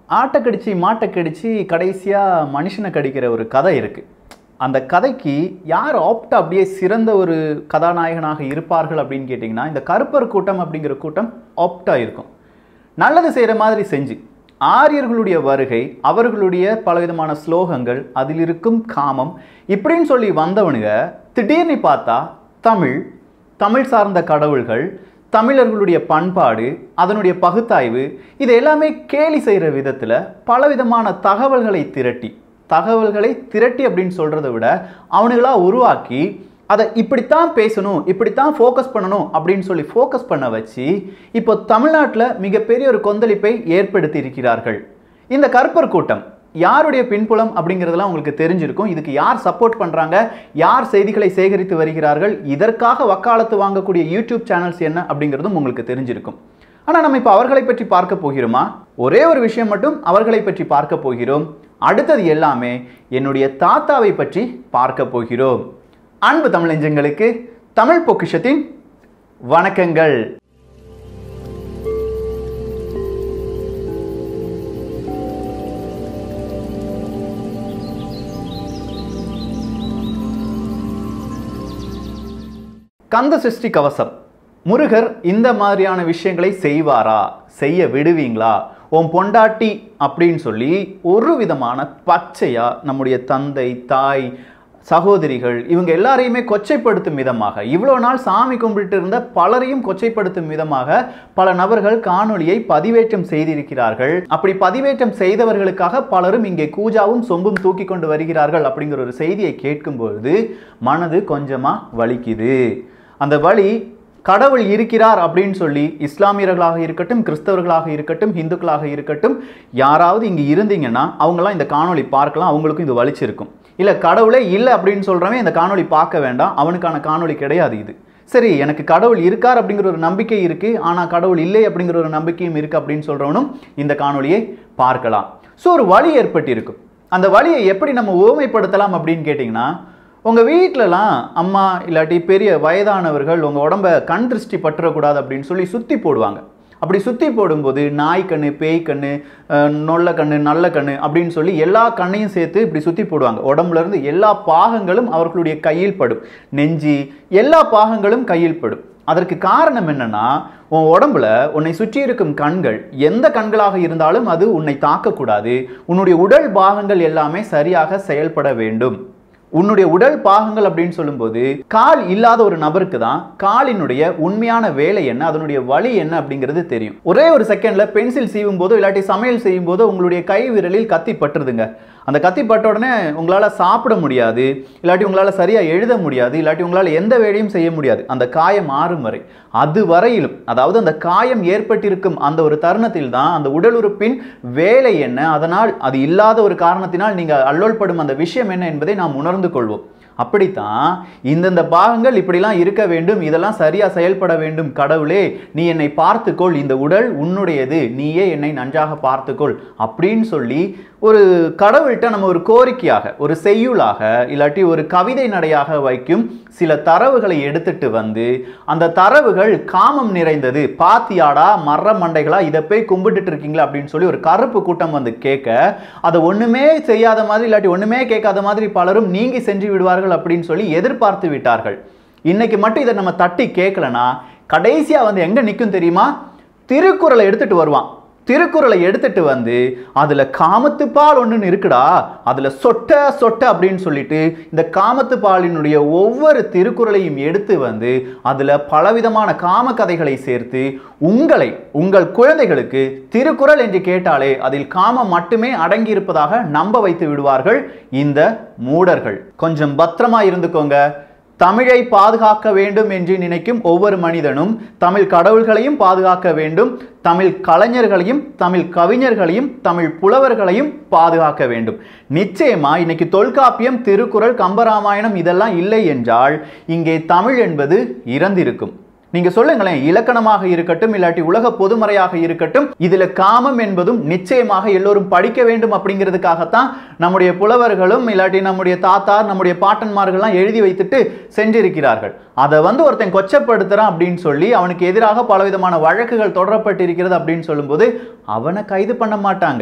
ஆட்டை கடிச்சு மாட்டை கடிச்சு கடைசியாக மனுஷனை கடிக்கிற ஒரு கதை இருக்குது அந்த கதைக்கு யார் ஆப்ட் அப்படியே சிறந்த ஒரு கதாநாயகனாக இருப்பார்கள் அப்படின்னு கேட்டிங்கன்னா இந்த கருப்பர் கூட்டம் அப்படிங்கிற கூட்டம் ஆப்டாக இருக்கும் நல்லது செய்கிற மாதிரி செஞ்சு ஆரியர்களுடைய வருகை அவர்களுடைய பலவிதமான ஸ்லோகங்கள் அதில் இருக்கும் காமம் இப்படின்னு சொல்லி வந்தவனுங்க திடீர்னு பார்த்தா தமிழ் தமிழ் சார்ந்த கடவுள்கள் தமிழர்களுடைய பண்பாடு அதனுடைய பகுத்தாய்வு இது எல்லாமே கேலி செய்கிற விதத்தில் பலவிதமான தகவல்களை திரட்டி தகவல்களை திரட்டி அப்படின்னு சொல்கிறத விட அவனுங்களா உருவாக்கி அதை இப்படித்தான் பேசணும் இப்படித்தான் ஃபோக்கஸ் பண்ணணும் அப்படின்னு சொல்லி ஃபோக்கஸ் பண்ண வச்சு இப்போ தமிழ்நாட்டில் மிகப்பெரிய ஒரு கொந்தளிப்பை ஏற்படுத்தி இருக்கிறார்கள் இந்த கருப்பர் கூட்டம் யாருடைய பின்புலம் அப்படிங்கிறதெல்லாம் உங்களுக்கு தெரிஞ்சிருக்கும் இதுக்கு யார் சப்போர்ட் பண்ணுறாங்க யார் செய்திகளை சேகரித்து வருகிறார்கள் இதற்காக வக்காலத்து வாங்கக்கூடிய யூடியூப் சேனல்ஸ் என்ன அப்படிங்கிறதும் உங்களுக்கு தெரிஞ்சிருக்கும் ஆனால் நம்ம இப்போ அவர்களை பற்றி பார்க்க போகிறோமா ஒரே ஒரு விஷயம் மட்டும் அவர்களை பற்றி பார்க்க போகிறோம் அடுத்தது எல்லாமே என்னுடைய தாத்தாவை பற்றி பார்க்க போகிறோம் அன்பு தமிழஞ்சங்களுக்கு தமிழ் பொக்கிஷத்தின் வணக்கங்கள் கந்த சிருஷ்டி கவசம் முருகர் இந்த மாதிரியான விஷயங்களை செய்வாரா செய்ய விடுவீங்களா உன் பொண்டாட்டி அப்படின்னு சொல்லி ஒரு விதமான பச்சையா நம்முடைய தந்தை தாய் சகோதரிகள் இவங்க எல்லாரையுமே கொச்சைப்படுத்தும் விதமாக இவ்வளோ நாள் சாமி கும்பிட்டு இருந்த பலரையும் கொச்சைப்படுத்தும் விதமாக பல நபர்கள் காணொளியை பதிவேற்றம் செய்திருக்கிறார்கள் அப்படி பதிவேற்றம் செய்தவர்களுக்காக பலரும் இங்கே கூஜாவும் சொம்பும் தூக்கி கொண்டு வருகிறார்கள் அப்படிங்கிற ஒரு செய்தியை கேட்கும்பொழுது மனது கொஞ்சமா வலிக்குது அந்த வழி கடவுள் இருக்கிறார் அப்படின்னு சொல்லி இஸ்லாமியர்களாக இருக்கட்டும் கிறிஸ்தவர்களாக இருக்கட்டும் இந்துக்களாக இருக்கட்டும் யாராவது இங்கே இருந்தீங்கன்னா அவங்களாம் இந்த காணொளி பார்க்கலாம் அவங்களுக்கும் இது வலிச்சிருக்கும் இல்லை கடவுளே இல்லை அப்படின்னு சொல்கிறவன் இந்த காணொளி பார்க்க வேண்டாம் அவனுக்கான காணொளி கிடையாது இது சரி எனக்கு கடவுள் இருக்கார் அப்படிங்கிற ஒரு நம்பிக்கை இருக்குது ஆனால் கடவுள் இல்லை அப்படிங்கிற ஒரு நம்பிக்கையும் இருக்குது அப்படின்னு சொல்கிறவனும் இந்த காணொளியை பார்க்கலாம் ஸோ ஒரு வழி ஏற்பட்டிருக்கும் அந்த வழியை எப்படி நம்ம ஓமைப்படுத்தலாம் அப்படின்னு கேட்டிங்கன்னா உங்கள் வீட்டிலலாம் அம்மா இல்லாட்டி பெரிய வயதானவர்கள் உங்கள் உடம்ப கண் திருஷ்டி பற்றக்கூடாது அப்படின்னு சொல்லி சுற்றி போடுவாங்க அப்படி சுற்றி போடும்போது நாய் கண்ணு பேய் கண்ணு அஹ், நொல்ல கண்ணு நல்ல கண்ணு அப்படின்னு சொல்லி எல்லா கண்ணையும் சேர்த்து இப்படி சுற்றி போடுவாங்க உடம்புல இருந்து எல்லா பாகங்களும் அவர்களுடைய கையில் படும் நெஞ்சி எல்லா பாகங்களும் கையில் படும் அதற்கு காரணம் என்னன்னா உன் உடம்புல உன்னை சுற்றி இருக்கும் கண்கள் எந்த கண்களாக இருந்தாலும் அது உன்னை தாக்கக்கூடாது உன்னுடைய உடல் பாகங்கள் எல்லாமே சரியாக செயல்பட வேண்டும் உன்னுடைய உடல் பாகங்கள் அப்படின்னு சொல்லும்போது கால் இல்லாத ஒரு நபருக்கு தான் காலினுடைய உண்மையான வேலை என்ன அதனுடைய வழி என்ன அப்படிங்கிறது தெரியும் ஒரே ஒரு செகண்ட்ல பென்சில் சீவும் போதோ இல்லாட்டி சமையல் செய்யும் போதோ உங்களுடைய கை விரலில் கத்தி பட்டுருதுங்க அந்த கத்தி பட்ட உடனே உங்களால் சாப்பிட முடியாது இல்லாட்டி உங்களால் சரியாக எழுத முடியாது இல்லாட்டி உங்களால் எந்த வேலையும் செய்ய முடியாது அந்த காயம் ஆறும் வரை அது வரையிலும் அதாவது அந்த காயம் ஏற்பட்டிருக்கும் அந்த ஒரு தருணத்தில் தான் அந்த உடல் உறுப்பின் வேலை என்ன அதனால் அது இல்லாத ஒரு காரணத்தினால் நீங்கள் அல்லோல்படும் அந்த விஷயம் என்ன என்பதை நாம் உணர்ந்து கொள்வோம் அப்படித்தான் இந்தந்த பாகங்கள் இப்படிலாம் இருக்க வேண்டும் இதெல்லாம் சரியா செயல்பட வேண்டும் கடவுளே நீ என்னை பார்த்துக்கொள் இந்த உடல் உன்னுடையது நீயே என்னை நன்றாக பார்த்துக்கொள் அப்படின்னு சொல்லி ஒரு கடவுள்கிட்ட நம்ம ஒரு கோரிக்கையாக ஒரு செய்யுளாக இல்லாட்டி ஒரு கவிதை நடையாக வைக்கும் சில தரவுகளை எடுத்துட்டு வந்து அந்த தரவுகள் காமம் நிறைந்தது பாத்தியாடா மர மண்டைகளா இதை போய் கும்பிட்டுட்டு இருக்கீங்களா அப்படின்னு சொல்லி ஒரு கருப்பு கூட்டம் வந்து கேட்க அதை ஒண்ணுமே செய்யாத மாதிரி இல்லாட்டி ஒண்ணுமே கேட்காத மாதிரி பலரும் நீங்கி சென்று விடுவார்கள் அப்படின்னு சொல்லி எதிர்பார்த்து விட்டார்கள் இன்னைக்கு மட்டும் இதை நம்ம தட்டி கேட்கலனா கடைசியா வந்து எங்க நிற்கும் தெரியுமா திருக்குறளை எடுத்துட்டு வருவான் திருக்குறளை எடுத்துட்டு வந்து அதுல காமத்து பால் ஒண்ணுன்னு இருக்குடா அதுல சொட்ட சொட்ட அப்படின்னு சொல்லிட்டு இந்த காமத்து பாலினுடைய ஒவ்வொரு திருக்குறளையும் எடுத்து வந்து அதுல பலவிதமான காம கதைகளை சேர்த்து உங்களை உங்கள் குழந்தைகளுக்கு திருக்குறள் என்று கேட்டாலே அதில் காமம் மட்டுமே அடங்கி இருப்பதாக நம்ப வைத்து விடுவார்கள் இந்த மூடர்கள் கொஞ்சம் பத்திரமா இருந்துக்கோங்க தமிழை பாதுகாக்க வேண்டும் என்று நினைக்கும் ஒவ்வொரு மனிதனும் தமிழ் கடவுள்களையும் பாதுகாக்க வேண்டும் தமிழ் கலைஞர்களையும் தமிழ் கவிஞர்களையும் தமிழ் புலவர்களையும் பாதுகாக்க வேண்டும் நிச்சயமா இன்னைக்கு தொல்காப்பியம் திருக்குறள் கம்பராமாயணம் இதெல்லாம் இல்லை என்றால் இங்கே தமிழ் என்பது இறந்திருக்கும் நீங்க சொல்லுங்களேன் இலக்கணமாக இருக்கட்டும் இல்லாட்டி உலக பொதுமறையாக இருக்கட்டும் இதுல காமம் என்பதும் நிச்சயமாக எல்லோரும் படிக்க வேண்டும் அப்படிங்கிறதுக்காகத்தான் நம்முடைய புலவர்களும் இல்லாட்டி நம்முடைய தாத்தார் நம்முடைய பாட்டன்மார்கள்லாம் எழுதி வைத்துட்டு சென்றிருக்கிறார்கள் அதை வந்து ஒருத்தன் கொச்சப்படுத்துறான் அப்படின்னு சொல்லி அவனுக்கு எதிராக பலவிதமான வழக்குகள் தொடரப்பட்டிருக்கிறது அப்படின்னு சொல்லும்போது அவனை கைது பண்ண மாட்டாங்க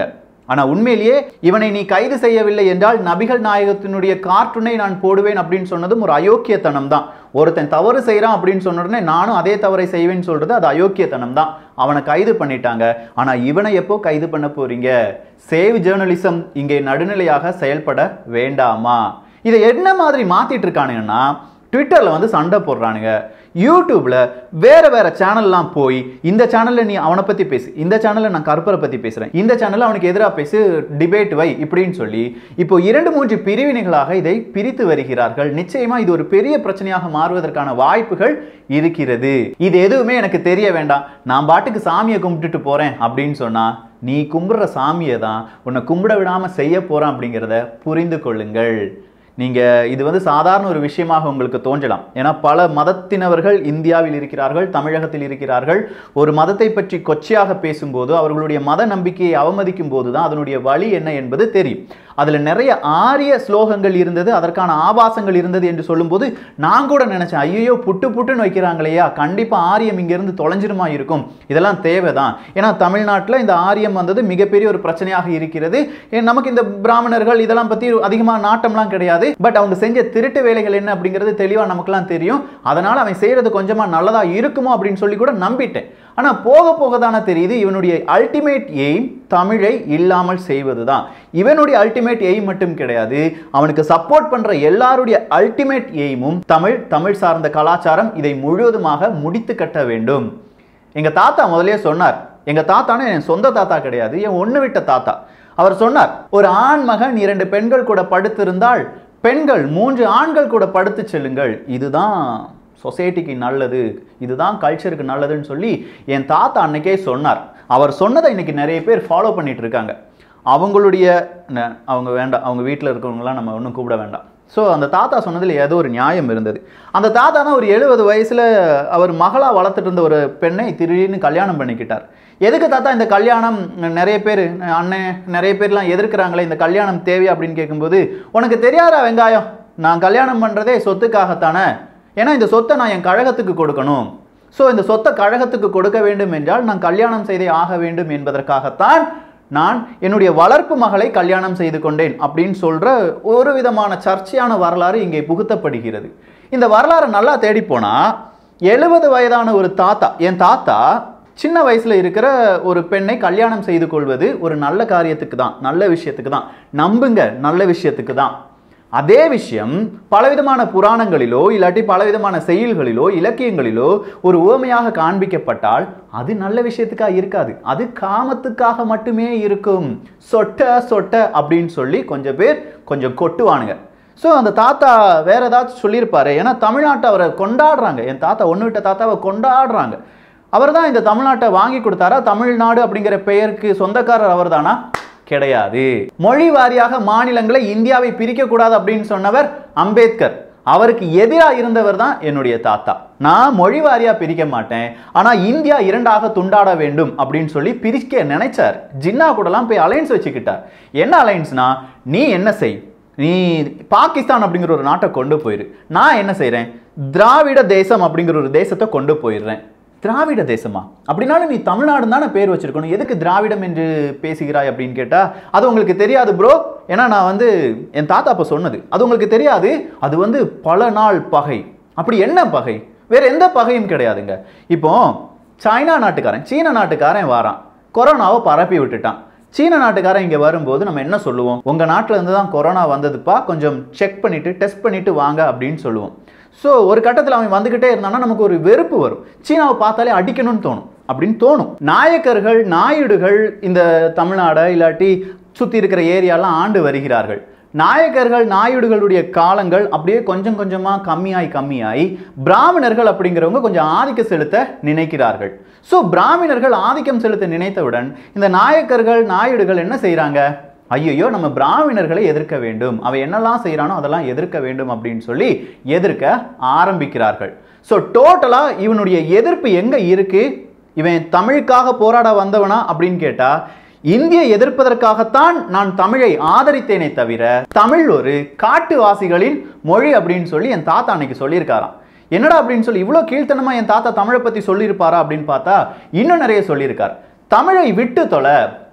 ஆனா உண்மையிலேயே இவனை நீ கைது செய்யவில்லை என்றால் நபிகள் நாயகத்தினுடைய கார்ட்டூனை நான் போடுவேன் அப்படின்னு சொன்னதும் ஒரு அயோக்கியத்தனம் தான் ஒருத்தன் தவறு செய்றான் அப்படின்னு சொன்ன உடனே நானும் அதே தவறை செய்வேன்னு சொல்றது அது அயோக்கியத்தனம் தான் அவனை கைது பண்ணிட்டாங்க ஆனா இவனை எப்போ கைது பண்ண போறீங்க சேவ் ஜேர்னலிசம் இங்கே நடுநிலையாக செயல்பட வேண்டாமா இதை என்ன மாதிரி மாத்திட்டு இருக்கானுங்கன்னா ட்விட்டரில் வந்து சண்டை போடுறானுங்க யூடியூப்ல வேற வேற சேனல்லாம் போய் இந்த சேனல்ல நீ அவனை பத்தி பேசு இந்த சேனல்ல நான் கருப்பரை பத்தி பேசுறேன் இந்த சேனல்ல அவனுக்கு எதிராக பேசு டிபேட் வை இப்படின்னு சொல்லி இப்போ இரண்டு மூன்று பிரிவினைகளாக இதை பிரித்து வருகிறார்கள் நிச்சயமா இது ஒரு பெரிய பிரச்சனையாக மாறுவதற்கான வாய்ப்புகள் இருக்கிறது இது எதுவுமே எனக்கு தெரிய வேண்டாம் நான் பாட்டுக்கு சாமியை கும்பிட்டுட்டு போறேன் அப்படின்னு சொன்னா நீ கும்பிடுற சாமியை தான் உன்னை கும்பிட விடாம செய்ய போறான் அப்படிங்கிறத புரிந்து கொள்ளுங்கள் நீங்க இது வந்து சாதாரண ஒரு விஷயமாக உங்களுக்கு தோன்றலாம் ஏன்னா பல மதத்தினவர்கள் இந்தியாவில் இருக்கிறார்கள் தமிழகத்தில் இருக்கிறார்கள் ஒரு மதத்தை பற்றி கொச்சையாக பேசும்போது அவர்களுடைய மத நம்பிக்கையை அவமதிக்கும் போது தான் அதனுடைய வழி என்ன என்பது தெரியும் அதுல நிறைய ஆரிய ஸ்லோகங்கள் இருந்தது அதற்கான ஆபாசங்கள் இருந்தது என்று சொல்லும்போது நான் கூட நினைச்சேன் ஐயோ புட்டு புட்டுன்னு வைக்கிறாங்களையா கண்டிப்பா ஆரியம் இங்க இருந்து தொலைஞ்சிருமா இருக்கும் இதெல்லாம் தேவைதான் ஏன்னா தமிழ்நாட்டில் இந்த ஆரியம் வந்தது மிகப்பெரிய ஒரு பிரச்சனையாக இருக்கிறது ஏ, நமக்கு இந்த பிராமணர்கள் இதெல்லாம் பத்தி அதிகமாக நாட்டம்லாம் கிடையாது பட் அவங்க செஞ்ச திருட்டு வேலைகள் என்ன அப்படிங்கிறது தெளிவா நமக்குலாம் தெரியும் அதனால அவன் செய்யறது கொஞ்சமா நல்லதா இருக்குமோ அப்படின்னு சொல்லி கூட நம்பிட்டேன் ஆனா போக போக தானே தெரியுது இவனுடைய அல்டிமேட் எய்ம் தமிழை இல்லாமல் செய்வதுதான் இவனுடைய அல்டிமேட் எய்ம் மட்டும் கிடையாது அவனுக்கு சப்போர்ட் பண்ற எல்லாருடைய அல்டிமேட் எய்மும் தமிழ் தமிழ் சார்ந்த கலாச்சாரம் இதை முழுவதுமாக முடித்து கட்ட வேண்டும் எங்க தாத்தா முதல்லயே சொன்னார் எங்க தாத்தானே என் சொந்த தாத்தா கிடையாது என் ஒண்ணு விட்ட தாத்தா அவர் சொன்னார் ஒரு ஆண் மகன் இரண்டு பெண்கள் கூட படுத்திருந்தால் பெண்கள் மூன்று ஆண்கள் கூட படுத்து செல்லுங்கள் இதுதான் சொசைட்டிக்கு நல்லது இதுதான் கல்ச்சருக்கு நல்லதுன்னு சொல்லி என் தாத்தா அன்னைக்கே சொன்னார் அவர் சொன்னதை இன்னைக்கு நிறைய பேர் ஃபாலோ பண்ணிட்டு இருக்காங்க அவங்களுடைய ந- அவங்க வேண்டாம் அவங்க வீட்டில் இருக்கிறவங்களாம் நம்ம ஒன்றும் கூப்பிட வேண்டாம் ஸோ அந்த தாத்தா சொன்னதில் ஏதோ ஒரு நியாயம் இருந்தது அந்த தாத்தா தான் ஒரு எழுபது வயசில் அவர் மகளாக வளர்த்துட்டு இருந்த ஒரு பெண்ணை திடீர்னு கல்யாணம் பண்ணிக்கிட்டார் எதுக்கு தாத்தா இந்த கல்யாணம் நிறைய பேர் அண்ணன் நிறைய பேர்லாம் எதிர்க்கிறாங்களே இந்த கல்யாணம் தேவையா அப்படின்னு கேட்கும்போது உனக்கு தெரியாதா வெங்காயம் நான் கல்யாணம் பண்ணுறதே சொத்துக்காகத்தானே ஏன்னா இந்த சொத்தை நான் என் கழகத்துக்கு கொடுக்கணும் ஸோ இந்த சொத்தை கழகத்துக்கு கொடுக்க வேண்டும் என்றால் நான் கல்யாணம் செய்தே ஆக வேண்டும் என்பதற்காகத்தான் நான் என்னுடைய வளர்ப்பு மகளை கல்யாணம் செய்து கொண்டேன் அப்படின்னு சொல்ற ஒரு விதமான சர்ச்சையான வரலாறு இங்கே புகுத்தப்படுகிறது இந்த வரலாறு நல்லா தேடி போனா எழுபது வயதான ஒரு தாத்தா என் தாத்தா சின்ன வயசுல இருக்கிற ஒரு பெண்ணை கல்யாணம் செய்து கொள்வது ஒரு நல்ல காரியத்துக்கு தான் நல்ல விஷயத்துக்கு தான் நம்புங்க நல்ல விஷயத்துக்கு தான் அதே விஷயம் பலவிதமான புராணங்களிலோ இல்லாட்டி பலவிதமான செயல்களிலோ இலக்கியங்களிலோ ஒரு உவமையாக காண்பிக்கப்பட்டால் அது நல்ல விஷயத்துக்கா இருக்காது அது காமத்துக்காக மட்டுமே இருக்கும் சொட்ட சொட்ட அப்படின்னு சொல்லி கொஞ்சம் பேர் கொஞ்சம் கொட்டுவானுங்க ஸோ அந்த தாத்தா வேற ஏதாச்சும் சொல்லியிருப்பாரு ஏன்னா தமிழ்நாட்டை அவரை கொண்டாடுறாங்க என் தாத்தா ஒன்று விட்ட தாத்தாவை கொண்டாடுறாங்க அவர் தான் இந்த தமிழ்நாட்டை வாங்கி கொடுத்தாரா தமிழ்நாடு அப்படிங்கிற பெயருக்கு சொந்தக்காரர் அவர்தானா கிடையாது மொழி வாரியாக மாநிலங்களை இந்தியாவை பிரிக்கக்கூடாது அப்படின்னு சொன்னவர் அம்பேத்கர் அவருக்கு எதிராக இருந்தவர் தான் என்னுடைய தாத்தா நான் மொழி வாரியா பிரிக்க மாட்டேன் ஆனா இந்தியா இரண்டாக துண்டாட வேண்டும் அப்படின்னு சொல்லி பிரிக்க நினைச்சார் ஜின்னா கூடலாம் போய் அலைன்ஸ் வச்சுக்கிட்டார் என்ன அலைன்ஸ்னா நீ என்ன செய் நீ பாகிஸ்தான் அப்படிங்கிற ஒரு நாட்டை கொண்டு போயிரு நான் என்ன செய்றேன் திராவிட தேசம் அப்படிங்கிற ஒரு தேசத்தை கொண்டு போயிடுறேன் திராவிட தேசமா அப்படின்னாலும் நீ தமிழ்நாடு தானே பேர் வச்சிருக்கணும் எதுக்கு திராவிடம் என்று பேசுகிறாய் அப்படின்னு கேட்டா அது உங்களுக்கு தெரியாது ப்ரோ ஏன்னா நான் வந்து என் தாத்தா அப்ப சொன்னது அது உங்களுக்கு தெரியாது அது வந்து பல நாள் பகை அப்படி என்ன பகை வேற எந்த பகையும் கிடையாதுங்க இப்போ சைனா நாட்டுக்காரன் சீன நாட்டுக்காரன் வாரான் கொரோனாவை பரப்பி விட்டுட்டான் சீன நாட்டுக்காரன் இங்க வரும்போது நம்ம என்ன சொல்லுவோம் உங்க நாட்டுல இருந்து தான் கொரோனா வந்ததுப்பா கொஞ்சம் செக் பண்ணிட்டு டெஸ்ட் பண்ணிட்டு வாங்க அப்படின்னு சொல்லுவோம் ஸோ ஒரு கட்டத்தில் அவன் வந்துகிட்டே இருந்தான்னா நமக்கு ஒரு வெறுப்பு வரும் சீனாவை பார்த்தாலே அடிக்கணும்னு தோணும் அப்படின்னு தோணும் நாயக்கர்கள் நாயுடுகள் இந்த தமிழ்நாடை இல்லாட்டி சுற்றி இருக்கிற ஏரியாலாம் ஆண்டு வருகிறார்கள் நாயக்கர்கள் நாயுடுகளுடைய காலங்கள் அப்படியே கொஞ்சம் கொஞ்சமாக கம்மியாய் கம்மியாய் பிராமணர்கள் அப்படிங்கிறவங்க கொஞ்சம் ஆதிக்கம் செலுத்த நினைக்கிறார்கள் ஸோ பிராமணர்கள் ஆதிக்கம் செலுத்த நினைத்தவுடன் இந்த நாயக்கர்கள் நாயுடுகள் என்ன செய்கிறாங்க ஐயையோ நம்ம பிராமணர்களை எதிர்க்க வேண்டும் அவன் என்னெல்லாம் செய்கிறானோ அதெல்லாம் எதிர்க்க வேண்டும் அப்படின்னு சொல்லி எதிர்க்க ஆரம்பிக்கிறார்கள் ஸோ டோட்டலாக இவனுடைய எதிர்ப்பு எங்கே இருக்கு இவன் தமிழுக்காக போராட வந்தவனா அப்படின்னு கேட்டா இந்திய எதிர்ப்பதற்காகத்தான் நான் தமிழை ஆதரித்தேனே தவிர தமிழ் ஒரு காட்டுவாசிகளின் மொழி அப்படின்னு சொல்லி என் தாத்தா அன்னைக்கு சொல்லியிருக்காராம் என்னடா அப்படின்னு சொல்லி இவ்வளோ கீழ்த்தனமா என் தாத்தா தமிழை பத்தி சொல்லியிருப்பாரா அப்படின்னு பார்த்தா இன்னும் நிறைய சொல்லியிருக்கார் தமிழை விட்டு தொலை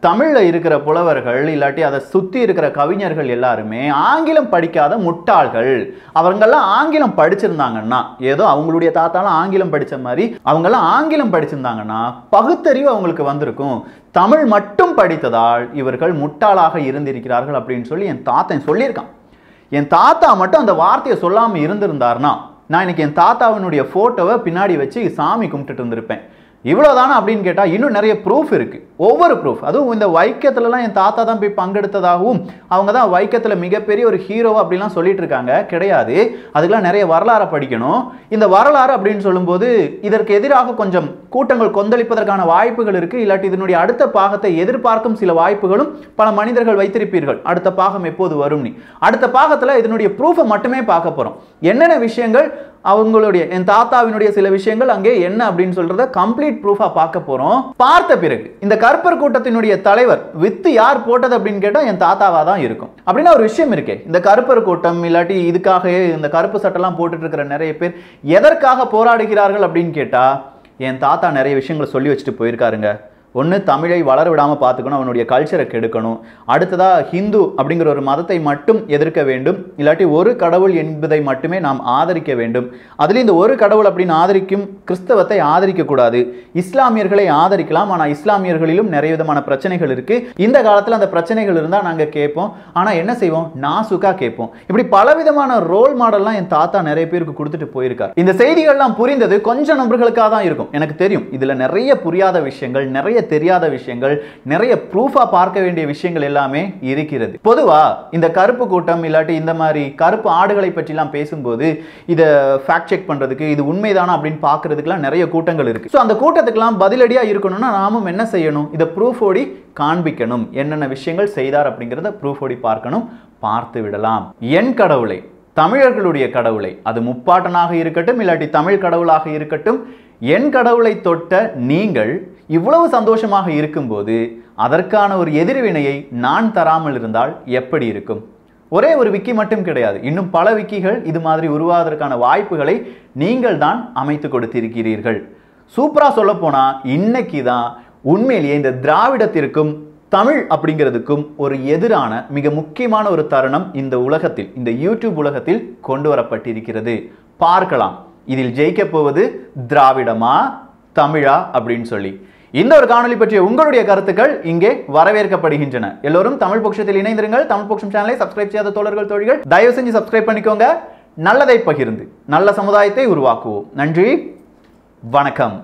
தமிழ்ல இருக்கிற புலவர்கள் இல்லாட்டி அதை சுத்தி இருக்கிற கவிஞர்கள் எல்லாருமே ஆங்கிலம் படிக்காத முட்டாள்கள் அவங்கெல்லாம் ஆங்கிலம் படிச்சிருந்தாங்கன்னா ஏதோ அவங்களுடைய தாத்தாலாம் ஆங்கிலம் படிச்ச மாதிரி அவங்கெல்லாம் ஆங்கிலம் படிச்சிருந்தாங்கன்னா பகுத்தறிவு அவங்களுக்கு வந்திருக்கும் தமிழ் மட்டும் படித்ததால் இவர்கள் முட்டாளாக இருந்திருக்கிறார்கள் அப்படின்னு சொல்லி என் தாத்தன் சொல்லியிருக்கான் என் தாத்தா மட்டும் அந்த வார்த்தையை சொல்லாம இருந்திருந்தாருன்னா நான் இன்னைக்கு என் தாத்தாவினுடைய போட்டோவை பின்னாடி வச்சு சாமி கும்பிட்டுட்டு இருந்திருப்பேன் இவ்வளோதானா அப்படின்னு கேட்டால் இன்னும் நிறைய ப்ரூஃப் இருக்கு ஒவ்வொரு ப்ரூஃப் அதுவும் இந்த வைக்கத்துலலாம் என் தாத்தா தான் போய் பங்கெடுத்ததாகவும் அவங்க தான் வைக்கத்தில் மிகப்பெரிய ஒரு ஹீரோ அப்படிலாம் சொல்லிட்டு இருக்காங்க கிடையாது அதுக்கெல்லாம் நிறைய வரலாறை படிக்கணும் இந்த வரலாறு அப்படின்னு சொல்லும்போது இதற்கு எதிராக கொஞ்சம் கூட்டங்கள் கொந்தளிப்பதற்கான வாய்ப்புகள் இருக்கு இல்லாட்டி இதனுடைய அடுத்த பாகத்தை எதிர்பார்க்கும் சில வாய்ப்புகளும் பல மனிதர்கள் வைத்திருப்பீர்கள் அடுத்த பாகம் எப்போது வரும் நீ அடுத்த பாகத்தில் இதனுடைய ப்ரூஃபை மட்டுமே பார்க்க போறோம் என்னென்ன விஷயங்கள் அவங்களுடைய என் தாத்தாவினுடைய சில விஷயங்கள் அங்கே என்ன அப்படின்னு சொல்றத கம்ப்ளீட் ப்ரூஃபா பார்க்க போறோம் பார்த்த பிறகு இந்த கற்பர் கூட்டத்தினுடைய தலைவர் வித்து யார் போட்டது அப்படின்னு கேட்டா என் தாத்தாவா தான் இருக்கும் அப்படின்னா ஒரு விஷயம் இருக்கே இந்த கருப்பர் கூட்டம் இல்லாட்டி இதுக்காக இந்த கருப்பு சட்டெல்லாம் போட்டுட்டு இருக்கிற நிறைய பேர் எதற்காக போராடுகிறார்கள் அப்படின்னு கேட்டா என் தாத்தா நிறைய விஷயங்களை சொல்லி வச்சுட்டு போயிருக்காருங்க ஒன்று தமிழை வளர விடாமல் பார்த்துக்கணும் அவனுடைய கல்ச்சரை கெடுக்கணும் அடுத்ததாக ஹிந்து அப்படிங்கிற ஒரு மதத்தை மட்டும் எதிர்க்க வேண்டும் இல்லாட்டி ஒரு கடவுள் என்பதை மட்டுமே நாம் ஆதரிக்க வேண்டும் அதுலேயும் இந்த ஒரு கடவுள் அப்படின்னு ஆதரிக்கும் கிறிஸ்தவத்தை ஆதரிக்கக்கூடாது இஸ்லாமியர்களை ஆதரிக்கலாம் ஆனால் இஸ்லாமியர்களிலும் நிறைய விதமான பிரச்சனைகள் இருக்கு இந்த காலத்தில் அந்த பிரச்சனைகள் இருந்தால் நாங்கள் கேட்போம் ஆனால் என்ன செய்வோம் நாசுக்கா கேட்போம் இப்படி பலவிதமான ரோல் மாடல்லாம் என் தாத்தா நிறைய பேருக்கு கொடுத்துட்டு போயிருக்கார் இந்த செய்திகள்லாம் புரிந்தது கொஞ்சம் நபர்களுக்காக தான் இருக்கும் எனக்கு தெரியும் இதில் நிறைய புரியாத விஷயங்கள் நிறைய தெரியாத விஷயங்கள் நிறைய ப்ரூஃபா பார்க்க வேண்டிய விஷயங்கள் எல்லாமே இருக்கிறது பொதுவா இந்த கருப்பு கூட்டம் இல்லாட்டி இந்த மாதிரி கருப்பு ஆடுகளை பற்றிலாம் பேசும்போது இதை ஃபேக்ட் செக் பண்றதுக்கு இது உண்மைதானா அப்படின்னு பார்க்கறதுக்குலாம் நிறைய கூட்டங்கள் இருக்கு ஸோ அந்த கூட்டத்துக்கெல்லாம் பதிலடியா இருக்கணும்னா நாமும் என்ன செய்யணும் இதை ப்ரூஃப் ஓடி காண்பிக்கணும் என்னென்ன விஷயங்கள் செய்தார் அப்படிங்கிறத ப்ரூஃப் ஓடி பார்க்கணும் பார்த்து விடலாம் என் கடவுளை தமிழர்களுடைய கடவுளை அது முப்பாட்டனாக இருக்கட்டும் இல்லாட்டி தமிழ் கடவுளாக இருக்கட்டும் என் கடவுளை தொட்ட நீங்கள் இவ்வளவு சந்தோஷமாக இருக்கும்போது அதற்கான ஒரு எதிர்வினையை நான் தராமல் இருந்தால் எப்படி இருக்கும் ஒரே ஒரு விக்கி மட்டும் கிடையாது இன்னும் பல விக்கிகள் இது மாதிரி உருவாவதற்கான வாய்ப்புகளை நீங்கள் தான் அமைத்து கொடுத்திருக்கிறீர்கள் சூப்பரா சொல்ல போனா இன்னைக்கு தான் உண்மையிலேயே இந்த திராவிடத்திற்கும் தமிழ் அப்படிங்கிறதுக்கும் ஒரு எதிரான மிக முக்கியமான ஒரு தருணம் இந்த உலகத்தில் இந்த யூடியூப் உலகத்தில் கொண்டு வரப்பட்டிருக்கிறது பார்க்கலாம் இதில் ஜெயிக்க போவது திராவிடமா தமிழா அப்படின்னு சொல்லி இந்த ஒரு காணொளி பற்றிய உங்களுடைய கருத்துக்கள் இங்கே வரவேற்கப்படுகின்றன எல்லோரும் தமிழ் பட்சத்தில் இணைந்திருங்கள் தமிழ் பட்சம் சேனலை சப்ஸ்கிரைப் செய்யாத தோழர்கள் தோழிகள் தயவு செஞ்சு சப்ஸ்கிரைப் பண்ணிக்கோங்க நல்லதை பகிர்ந்து நல்ல சமுதாயத்தை உருவாக்குவோம் நன்றி வணக்கம்